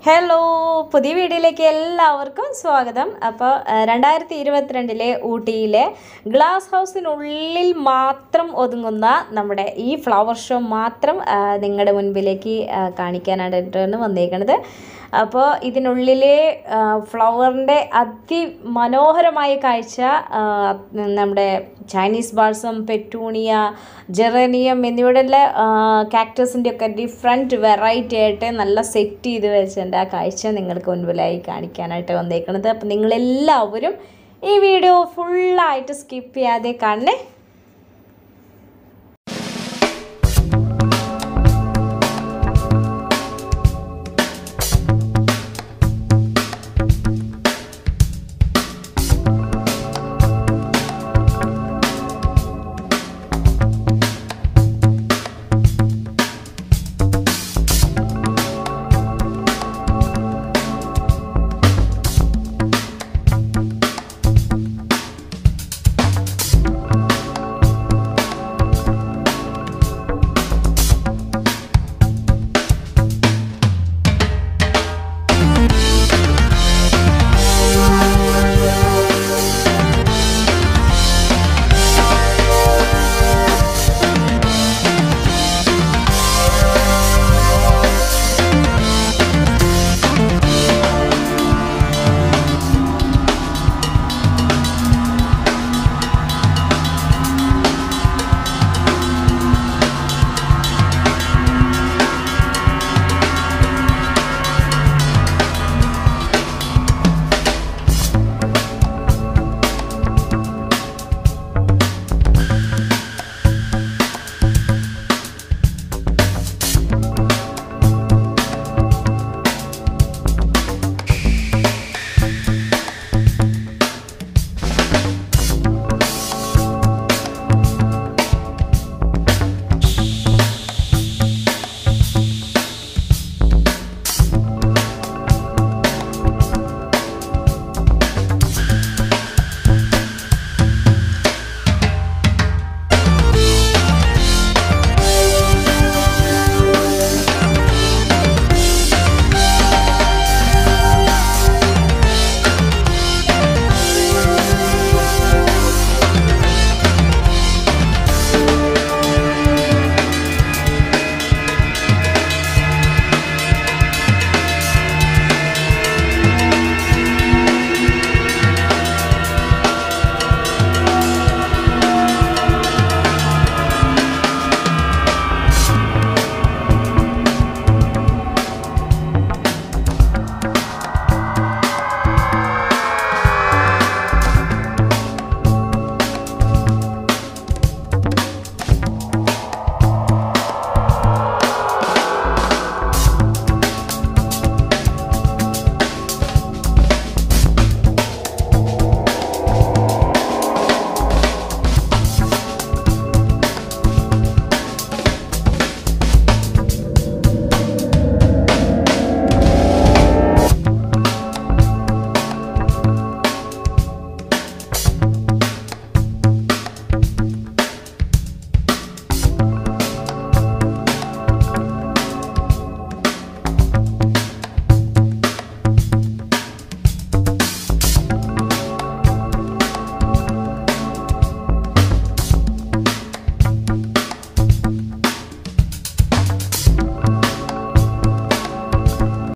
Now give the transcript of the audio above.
hello പുതിയ വീഡിയോയിലേക്ക് എല്ലാവർക്കും സ്വാഗതം അപ്പോൾ രണ്ടായിരത്തി ഇരുപത്തിരണ്ടിലെ ഊട്ടിയിലെ ഗ്ലാസ് ഹൗസിനുള്ളിൽ മാത്രം ഒതുങ്ങുന്ന നമ്മുടെ ഈ ഫ്ലവർ ഷോ മാത്രം ആ, നിങ്ങളുടെ മുൻപിലേക്ക് ആ, കാണിക്കാനായിട്ടാണ് വന്നേക്കണത് അപ്പോൾ ഇതിനുള്ളിലെ ഫ്ലവറിൻ്റെ അതിമനോഹരമായ കാഴ്ച ആ, നമ്മുടെ ചൈനീസ് ബാൾസം പെറ്റൂണിയ ജെറേനിയം എന്നിവയുടെ കാക്ടസിൻ്റെ ഒക്കെ ഡിഫറെൻറ്റ് വെറൈറ്റി ആയിട്ട് നല്ല സെറ്റ് ചെയ്ത് വെച്ചിട്ടുണ്ട് ആ കാഴ്ച നിങ്ങൾക്ക് മുൻപിലായി കാണിക്കാനായിട്ട് വന്നേക്കുന്നത് അപ്പം നിങ്ങളെല്ലാവരും ഈ വീഡിയോ ഫുള്ളായിട്ട് സ്കിപ്പ് ചെയ്യാതെ കാണണേ